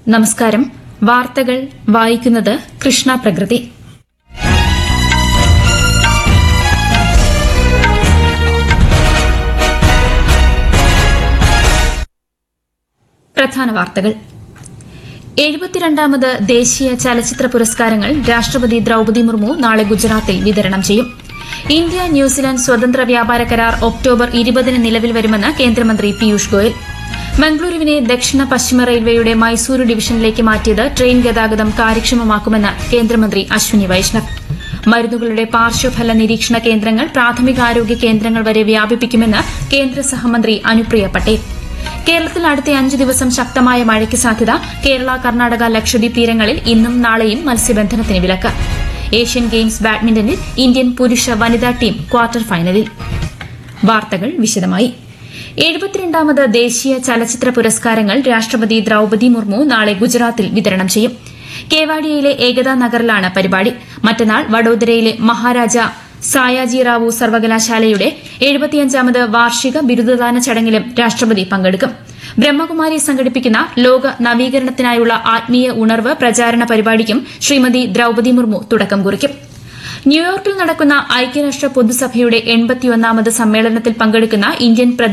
നമസ്കാരം വാർത്തകൾ വായിക്കുന്നത് കൃഷ്ണ പ്രകൃതി പ്രധാന വാർത്തകൾ എഴുപത്തിരണ്ടാമത് ദേശീയ ചലച്ചിത്ര പുരസ്കാരങ്ങൾ രാഷ്ട്രപതി ദ്രൌപതി മുർമു നാളെ ഗുജറാത്തിൽ വിതരണം ചെയ്യും ഇന്ത്യ ന്യൂസിലാൻഡ് സ്വതന്ത്ര വ്യാപാര കരാർ ഒക്ടോബർ ഇരുപതിന് നിലവിൽ വരുമെന്ന് കേന്ദ്രമന്ത്രി പീയൂഷ് ഗോയൽ മംഗളൂരുവിനെ ദക്ഷിണ പശ്ചിമ റെയിൽവേയുടെ മൈസൂരു ഡിവിഷനിലേക്ക് മാറ്റിയത് ട്രെയിൻ ഗതാഗതം കാര്യക്ഷമമാക്കുമെന്ന് കേന്ദ്രമന്ത്രി അശ്വിനി വൈഷ്ണവ് മരുന്നുകളുടെ പാർശ്വഫല നിരീക്ഷണ കേന്ദ്രങ്ങൾ പ്രാഥമികാരോഗ്യ കേന്ദ്രങ്ങൾ വരെ വ്യാപിപ്പിക്കുമെന്ന് കേന്ദ്ര സഹമന്ത്രി അനുപ്രിയ പട്ടേൽ കേരളത്തിൽ അടുത്ത അഞ്ച് ദിവസം ശക്തമായ മഴയ്ക്ക് സാധ്യത കേരള കർണാടക ലക്ഷദ്വീപ് തീരങ്ങളിൽ ഇന്നും നാളെയും മത്സ്യബന്ധനത്തിന് വിലക്ക് ഏഷ്യൻ ഗെയിംസ് ബാഡ്മിന്റണിൽ ഇന്ത്യൻ പുരുഷ വനിതാ ടീം ക്വാർട്ടർ ഫൈനലിൽ വാർത്തകൾ വിശദമായി എഴുപത്തിരണ്ടാമത് ദേശീയ ചലച്ചിത്ര പുരസ്കാരങ്ങൾ രാഷ്ട്രപതി ദ്രൌപതി മുർമു നാളെ ഗുജറാത്തിൽ വിതരണം ചെയ്യും കേവാഡിയയിലെ ഏകതാ നഗറിലാണ് പരിപാടി മറ്റന്നാൾ വഡോദരയിലെ മഹാരാജ സായാജി റാവു സർവകലാശാലയുടെ എഴുപത്തിയഞ്ചാമത് വാർഷിക ബിരുദദാന ചടങ്ങിലും രാഷ്ട്രപതി പങ്കെടുക്കും ബ്രഹ്മകുമാരി സംഘടിപ്പിക്കുന്ന ലോക നവീകരണത്തിനായുള്ള ആത്മീയ ഉണർവ് പ്രചാരണ പരിപാടിക്കും ശ്രീമതി ദ്രൌപതി മുർമു തുടക്കം കുറിക്കും ന്യൂയോർക്കിൽ നടക്കുന്ന ഐക്യരാഷ്ട്ര പൊതുസഭയുടെ എൺപത്തിയൊന്നാമത് സമ്മേളനത്തിൽ പങ്കെടുക്കുന്ന ഇന്ത്യൻ